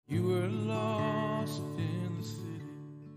You were lost in the city.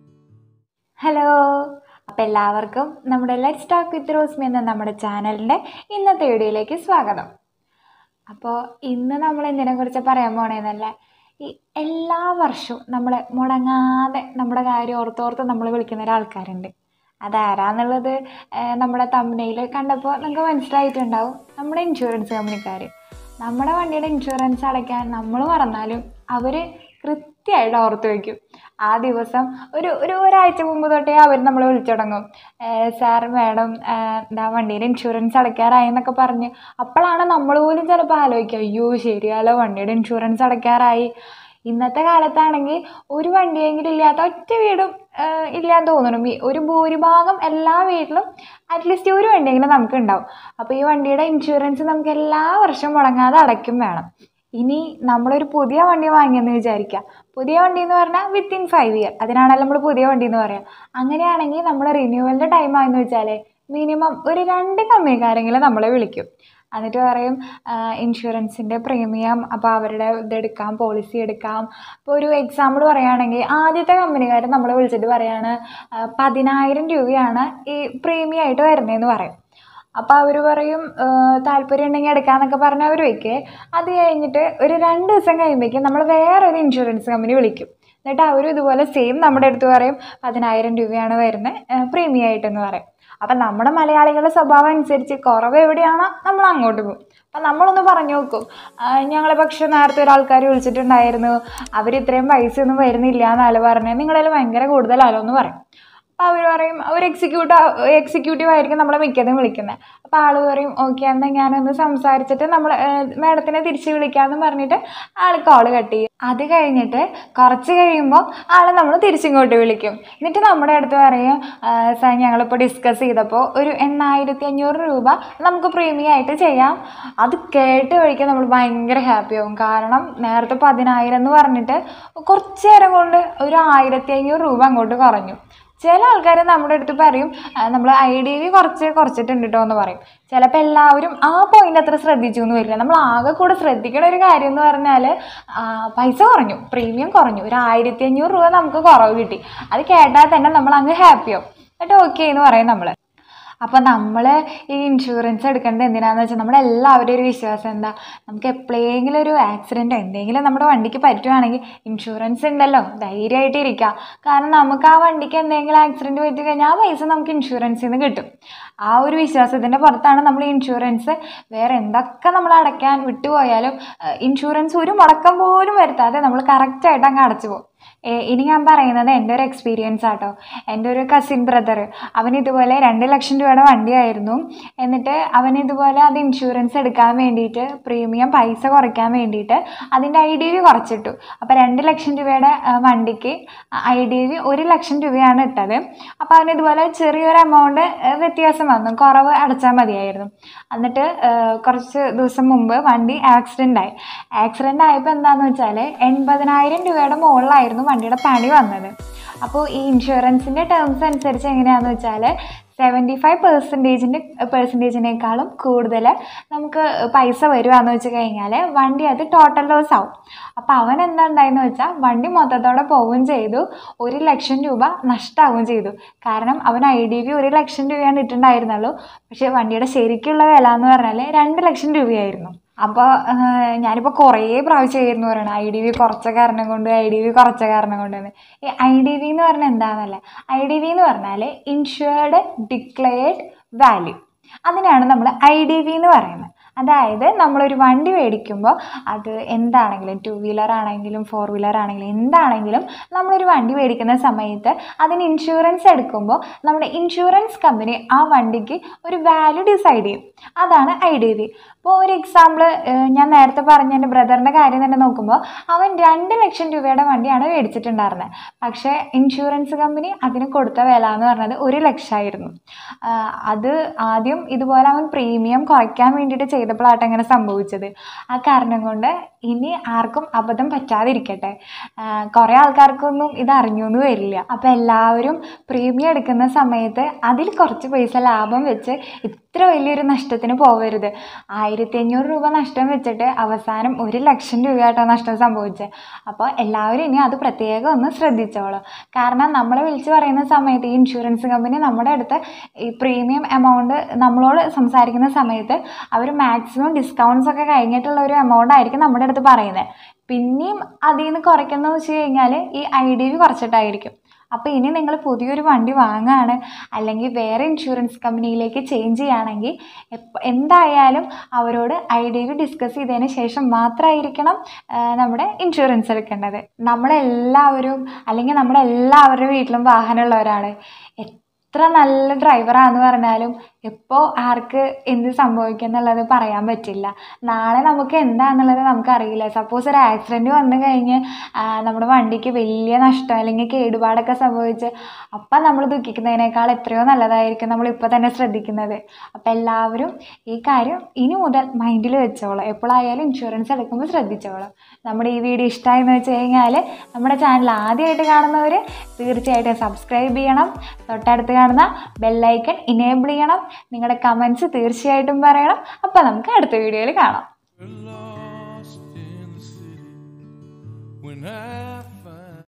Hello അപ്പോൾ എല്ലാവർക്കും നമ്മുടെ ലെറ്റ്സ് ടോക്ക് വിത്ത് റോസ്മി എന്ന നമ്മുടെ ചാനലിൻ്റെ ഇന്നത്തെ വീഡിയോയിലേക്ക് സ്വാഗതം അപ്പോൾ ഇന്ന് നമ്മൾ എന്തിനെ കുറിച്ച് പറയാൻ പോണേന്നല്ല ഈ എല്ലാ വർഷവും നമ്മൾ മുടങ്ങാതെ നമ്മുടെ കാര്യം ഓർത്തോർത്ത് നമ്മൾ വിളിക്കുന്ന ഒരാൾക്കാരുണ്ട് അതാരാന്നുള്ളത് ഏഹ്, നമ്മുടെ തമ്മനയിൽ കണ്ടപ്പോൾ നിങ്ങൾക്ക് മനസ്സിലായിട്ടുണ്ടാവും നമ്മുടെ ഇൻഷുറൻസ് കമ്പനിക്കാർ നമ്മുടെ വണ്ടിയുടെ ഇൻഷുറൻസ് അടയ്ക്കാൻ നമ്മൾ മറന്നാലും അവർ കൃത്യമായിട്ട് ഓർത്ത് വയ്ക്കും ആ ദിവസം ഒരു ഒരു ഒരാഴ്ച മുമ്പ് തൊട്ടേ അവർ നമ്മളെ വിളിച്ചു തുടങ്ങും സാർ മാഡം എന്താ വണ്ടിയുടെ ഇൻഷുറൻസ് അടയ്ക്കാറായി എന്നൊക്കെ പറഞ്ഞ് അപ്പോഴാണ് നമ്മൾ പോലും ചിലപ്പോൾ ആലോചിക്കുക അയ്യോ ശരിയാലോ വണ്ടിയുടെ ഇൻഷുറൻസ് അടയ്ക്കാറായി ഇന്നത്തെ കാലത്താണെങ്കിൽ ഒരു വണ്ടിയെങ്കിലും ഇല്ലാത്ത ഒറ്റ വീടും ആഹ് ഇല്ലാന്ന് തോന്നണം ഈ ഒരു ഭൂരിഭാഗം എല്ലാ വീട്ടിലും അറ്റ്ലീസ്റ്റ് ഒരു വണ്ടിയെങ്കിലും നമുക്ക് ഉണ്ടാവും അപ്പോൾ ഈ വണ്ടിയുടെ ഇൻഷുറൻസ് നമുക്ക് എല്ലാ വർഷവും മുടങ്ങാതെ അടയ്ക്കും വേണം ഇനി നമ്മളൊരു പുതിയ വണ്ടി വാങ്ങിയെന്ന് വിചാരിക്കുക പുതിയ വണ്ടി എന്ന് പറഞ്ഞാൽ വിത്തിൻ ഫൈവ് ഇയർ അതിനാണല്ലോ നമ്മൾ പുതിയ വണ്ടി എന്ന് പറയാം അങ്ങനെയാണെങ്കിൽ നമ്മൾ റിന്യൂവലിൻ്റെ ടൈം ആയെന്ന് വെച്ചാൽ മിനിമം ഒരു രണ്ട് കമ്പനിക്കാരെങ്കിലും നമ്മളെ വിളിക്കും എന്നിട്ട് പറയും ഇൻഷുറൻസിൻ്റെ പ്രീമിയം അപ്പോൾ അവരുടെ ഇതെടുക്കാം പോളിസി എടുക്കാം ഇപ്പോൾ ഒരു എക്സാമ്പിൾ പറയുകയാണെങ്കിൽ ആദ്യത്തെ കമ്പനിക്കാർ നമ്മളെ വിളിച്ചിട്ട് പറയാണ് ആ, പതിനായിരം രൂപയാണ് ഈ പ്രീമിയം ആയിട്ട് വരുന്നതെന്ന് പറയും അപ്പോൾ അവർ പറയും താല്പര്യം ഉണ്ടെങ്കിൽ എടുക്കാമെന്നൊക്കെ പറഞ്ഞ് അവർ വയ്ക്കേ അത് കഴിഞ്ഞിട്ട് ഒരു രണ്ട് ദിവസം കഴിയുമ്പോഴേക്കും നമ്മൾ വേറൊരു ഇൻഷുറൻസ് കമ്പനി വിളിക്കും എന്നിട്ട് അവരും ഇതുപോലെ സെയിം നമ്മുടെ അടുത്ത് പറയും പതിനായിരം രൂപയാണ് വരുന്നത് പ്രീമിയം ആയിട്ടെന്ന് പറയും അപ്പം നമ്മുടെ മലയാളികളുടെ സ്വഭാവം അനുസരിച്ച് കുറവ് എവിടെയാണോ നമ്മൾ അങ്ങോട്ട് പോകും അപ്പം നമ്മളൊന്ന് പറഞ്ഞു നോക്കും ആ, ഞങ്ങളെ പക്ഷെ നേരത്തെ ഒരാൾക്കാർ വിളിച്ചിട്ടുണ്ടായിരുന്നു അവർ ഇത്രയും പൈസ ഒന്നും വരുന്നില്ല എന്നല്ല പറഞ്ഞത് നിങ്ങളതിൽ ഭയങ്കര കൂടുതലാലോ എന്ന് പറയും അപ്പോൾ അവർ പറയും ഒരു എക്സിക്യൂട്ടീവ് എക്സിക്യൂട്ടീവ് ആയിരിക്കും നമ്മളെ മിക്കതും വിളിക്കുന്നത് അപ്പോൾ ആൾ പറയും ഓക്കെ എന്നാൽ ഞാനൊന്ന് സംസാരിച്ചിട്ട് നമ്മൾ മാഡത്തിനെ തിരിച്ച് വിളിക്കാമെന്ന് പറഞ്ഞിട്ട് ആൾ കോൾ കട്ട് ചെയ്യും അത് കഴിഞ്ഞിട്ട് കുറച്ച് കഴിയുമ്പോൾ ആൾ നമ്മൾ തിരിച്ചിങ്ങോട്ട് വിളിക്കും എന്നിട്ട് നമ്മുടെ അടുത്ത് പറയും സാർ ഞങ്ങളിപ്പോൾ ഡിസ്കസ് ചെയ്തപ്പോൾ ഒരു എണ്ണായിരത്തി അഞ്ഞൂറ് രൂപ നമുക്ക് പ്രീമിയം ആയിട്ട് ചെയ്യാം അത് കേട്ട് വഴിക്ക് നമ്മൾ ഭയങ്കര ഹാപ്പി ആവും കാരണം നേരത്തെ പതിനായിരം എന്ന് പറഞ്ഞിട്ട് കുറച്ച് നേരം കൊണ്ട് ഒരു ആയിരത്തി അഞ്ഞൂറ് രൂപ അങ്ങോട്ട് കുറഞ്ഞു ചില ആൾക്കാർ നമ്മുടെ അടുത്ത് പറയും നമ്മൾ ഐ ഡി വി കുറച്ച് കുറച്ചിട്ടുണ്ട് കേട്ടോ എന്ന് പറയും ചിലപ്പോൾ എല്ലാവരും ആ പോയിന്റ് അത്ര ശ്രദ്ധിച്ചു എന്ന് വരില്ല നമ്മൾ ആകെ കൂടെ ശ്രദ്ധിക്കേണ്ട ഒരു കാര്യം എന്ന് പറഞ്ഞാൽ പൈസ കുറഞ്ഞു പ്രീമിയം കുറഞ്ഞു ഒരു ആയിരത്തി അഞ്ഞൂറ് രൂപ നമുക്ക് കുറവ് കിട്ടി അത് കേട്ടാൽ തന്നെ നമ്മൾ അങ്ങ് ഹാപ്പിയാവും എന്നിട്ട് ഓക്കെ എന്ന് പറയും നമ്മൾ അപ്പോൾ നമ്മൾ ഈ ഇൻഷുറൻസ് എടുക്കേണ്ടത് എന്തിനാണെന്ന് വെച്ചാൽ നമ്മുടെ എല്ലാവരുടെയും ഒരു വിശ്വാസം എന്താ നമുക്ക് എപ്പോഴെങ്കിലും ഒരു ആക്സിഡൻറ്റോ എന്തെങ്കിലും നമ്മുടെ വണ്ടിക്ക് പറ്റുവാണെങ്കിൽ ഇൻഷുറൻസ് ഉണ്ടല്ലോ ധൈര്യമായിട്ട് ഇരിക്കുക കാരണം നമുക്ക് ആ വണ്ടിക്ക് എന്തെങ്കിലും ആക്സിഡൻറ്റ് പറ്റി കഴിഞ്ഞാൽ ആ പൈസ നമുക്ക് ഇൻഷുറൻസിൽ നിന്ന് കിട്ടും ആ ഒരു വിശ്വാസത്തിൻ്റെ പുറത്താണ് നമ്മൾ ഇൻഷുറൻസ് വേറെ എന്തൊക്കെ നമ്മൾ അടയ്ക്കാൻ വിട്ടുപോയാലും ഇൻഷുറൻസ് ഒരു മുടക്കം പോലും വരുത്താതെ നമ്മൾ കറക്റ്റായിട്ട് അങ്ങ് അടച്ചു പോകും ഏ, ഇനി ഞാൻ പറയുന്നത് എൻ്റെ ഒരു എക്സ്പീരിയൻസ് ആട്ടോ എൻ്റെ ഒരു കസിൻ ബ്രദർ അവൻ ഇതുപോലെ രണ്ട് ലക്ഷം രൂപയുടെ വണ്ടിയായിരുന്നു എന്നിട്ട് അവൻ ഇതുപോലെ അത് ഇൻഷുറൻസ് എടുക്കാൻ വേണ്ടിയിട്ട് പ്രീമിയം പൈസ കുറയ്ക്കാൻ വേണ്ടിയിട്ട് അതിൻ്റെ ഐ ഡി വി കുറച്ചിട്ടു അപ്പോൾ രണ്ട് ലക്ഷം രൂപയുടെ ആ, വണ്ടിക്ക് ഐ ഡി വി ഒരു ലക്ഷം രൂപയാണ് ഇട്ടത് അപ്പോൾ അവന് ഇതുപോലെ ചെറിയൊരു എമൗണ്ട് വ്യത്യാസം വന്നു കുറവ് അടച്ചാൽ മതിയായിരുന്നു എന്നിട്ട് ആ, കുറച്ച് ദിവസം മുമ്പ് വണ്ടി ആക്സിഡൻ്റ് ആയി ആക്സിഡൻ്റ് ആയപ്പോൾ എന്താണെന്ന് വെച്ചാൽ എൺപതിനായിരം രൂപയുടെ മുകളിലായിരുന്നു വണ്ടിയുടെ പണി വന്നത് അപ്പോൾ ഈ ഇൻഷുറൻസിൻ്റെ ടേംസ് അനുസരിച്ച് എങ്ങനെയാണെന്ന് വെച്ചാൽ സെവൻറ്റി ഫൈവ് പെർസെൻറ്റേജിൻ്റെ പെർസെൻറ്റേജിനേക്കാളും കൂടുതൽ നമുക്ക് പൈസ വരുവാന്ന് വെച്ച് കഴിഞ്ഞാൽ വണ്ടി അത് ടോട്ടൽ ലോസ് ആവും അപ്പോൾ അവൻ എന്താ ഉണ്ടായെന്ന് വെച്ചാൽ വണ്ടി മൊത്തത്തോടെ പോവുകയും ചെയ്തു ഒരു ലക്ഷം രൂപ നഷ്ടമാവുകയും ചെയ്തു കാരണം അവൻ ഐ ഡി വി ഒരു ലക്ഷം രൂപയാണ് ഇട്ടുണ്ടായിരുന്നുള്ളൂ പക്ഷേ വണ്ടിയുടെ ശരിക്കുള്ള വില എന്ന് പറഞ്ഞാൽ രണ്ട് ലക്ഷം രൂപയായിരുന്നു അപ്പോൾ ഞാനിപ്പോൾ കുറേ പ്രാവശ്യമായിരുന്നു പറയണം ഐ ഡി വി കുറച്ച കാരണം കൊണ്ട് ഐ ഡി വി കുറച്ച കാരണം കൊണ്ടെന്ന് ഈ ഐ ഡി വി എന്ന് പറഞ്ഞാൽ എന്താണെന്നല്ലേ ഐ ഡി വി എന്ന് പറഞ്ഞാൽ ഇൻഷുർഡ് ഡിക്ലെയർഡ് വാല്യൂ അതിനാണ് നമ്മൾ ഐ ഡി വി എന്ന് പറയുന്നത് അതായത് നമ്മളൊരു വണ്ടി മേടിക്കുമ്പോൾ അത് എന്താണെങ്കിലും ടു വീലർ ആണെങ്കിലും ഫോർ വീലർ ആണെങ്കിലും എന്താണെങ്കിലും നമ്മളൊരു വണ്ടി മേടിക്കുന്ന സമയത്ത് അതിന് ഇൻഷുറൻസ് എടുക്കുമ്പോൾ നമ്മുടെ ഇൻഷുറൻസ് കമ്പനി ആ വണ്ടിക്ക് ഒരു വാല്യൂ ഡിസൈഡ് ചെയ്യും അതാണ് ഐ ഡി വി ഇപ്പോൾ ഒരു എക്സാമ്പിൾ ഞാൻ നേരത്തെ പറഞ്ഞ എൻ്റെ ബ്രദറിൻ്റെ കാര്യം തന്നെ നോക്കുമ്പോൾ അവൻ രണ്ട് ലക്ഷം രൂപയുടെ വണ്ടിയാണ് മേടിച്ചിട്ടുണ്ടായിരുന്നത് പക്ഷേ ഇൻഷുറൻസ് കമ്പനി അതിന് കൊടുത്ത വില എന്ന് പറഞ്ഞത് ഒരു ലക്ഷമായിരുന്നു അത് ആദ്യം ഇതുപോലെ അവൻ പ്രീമിയം കുറയ്ക്കാൻ വേണ്ടിയിട്ട് ചെയ്ത ചെയ്തപ്പോഴാട്ടെ അങ്ങനെ സംഭവിച്ചത് ആ കാരണം കൊണ്ട് ഇനി ആർക്കും അബദ്ധം പറ്റാതിരിക്കട്ടെ കുറേ ആൾക്കാർക്കൊന്നും ഇത് അറിഞ്ഞൊന്നും വരില്ല അപ്പോൾ എല്ലാവരും പ്രീമിയം എടുക്കുന്ന സമയത്ത് അതിൽ കുറച്ച് പൈസ ലാഭം വെച്ച് ഇത്ര വലിയൊരു നഷ്ടത്തിന് പോകരുത് ആയിരത്തി അഞ്ഞൂറ് രൂപ നഷ്ടം വെച്ചിട്ട് അവസാനം ഒരു ലക്ഷം രൂപയായിട്ടോ നഷ്ടം സംഭവിച്ചത് അപ്പോൾ എല്ലാവരും ഇനി അത് പ്രത്യേകം ഒന്ന് ശ്രദ്ധിച്ചോളൂ കാരണം നമ്മളെ വിളിച്ച് പറയുന്ന സമയത്ത് ഈ ഇൻഷുറൻസ് കമ്പനി നമ്മുടെ അടുത്ത് ഈ പ്രീമിയം എമൗണ്ട് നമ്മളോട് സംസാരിക്കുന്ന സമയത്ത് അവർ മാക്സിമം ഡിസ്കൗണ്ട്സ് ഒക്കെ കഴിഞ്ഞിട്ടുള്ള ഒരു എമൗണ്ട് ആയിരിക്കും നമ്മുടെ അടുത്ത് പറയുന്നത് പിന്നെയും അതിൽ നിന്ന് കുറയ്ക്കുന്നത് വെച്ച് കഴിഞ്ഞാൽ ഈ ഐ ഡി വി കുറച്ചിട്ടായിരിക്കും അപ്പോൾ ഇനി നിങ്ങൾ പുതിയൊരു വണ്ടി വാങ്ങുകയാണ് അല്ലെങ്കിൽ വേറെ ഇൻഷുറൻസ് കമ്പനിയിലേക്ക് ചേഞ്ച് ചെയ്യുകയാണെങ്കിൽ എപ്പ എന്തായാലും അവരോട് ഐ ഡി വി ഡിസ്കസ് ചെയ്തതിന് ശേഷം മാത്രമായിരിക്കണം ആ, നമ്മുടെ ഇൻഷുറൻസ് എടുക്കേണ്ടത് നമ്മളെല്ലാവരും അല്ലെങ്കിൽ നമ്മുടെ എല്ലാവരുടെ വീട്ടിലും വാഹനമുള്ളവരാണ് എത്ര നല്ല ഡ്രൈവറാന്ന് പറഞ്ഞാലും എപ്പോൾ ആർക്ക് എന്ത് സംഭവിക്കും എന്നുള്ളത് പറയാൻ പറ്റില്ല നാളെ നമുക്ക് എന്താണെന്നുള്ളത് നമുക്കറിയില്ല സപ്പോസ് ഒരു ആക്സിഡൻറ്റ് വന്നു കഴിഞ്ഞ് ആ, നമ്മുടെ വണ്ടിക്ക് വലിയ നഷ്ടം അല്ലെങ്കിൽ കേടുപാടൊക്കെ സംഭവിച്ച് അപ്പം നമ്മൾ ദുഃഖിക്കുന്നതിനേക്കാൾ എത്രയോ നല്ലതായിരിക്കും നമ്മൾ ഇപ്പോൾ തന്നെ ശ്രദ്ധിക്കുന്നത് അപ്പോൾ എല്ലാവരും ഈ കാര്യം ഇനി മുതൽ മൈൻഡിൽ വെച്ചോളൂ എപ്പോഴായാലും ഇൻഷുറൻസ് എടുക്കുമ്പോൾ ശ്രദ്ധിച്ചോളൂ നമ്മുടെ ഈ വീഡിയോ ഇഷ്ടമായെന്ന് വെച്ച് കഴിഞ്ഞാൽ നമ്മുടെ ചാനൽ ആദ്യമായിട്ട് കാണുന്നവർ തീർച്ചയായിട്ടും സബ്സ്ക്രൈബ് ചെയ്യണം തൊട്ടടുത്ത് കാണുന്ന ബെല്ലൈക്കൺ ഇനേബിൾ ചെയ്യണം നിങ്ങളുടെ കമൻസ് തീർച്ചയായിട്ടും പറയണം അപ്പോൾ നമുക്ക് അടുത്ത വീഡിയോയിൽ കാണാം We're lost in the city when I find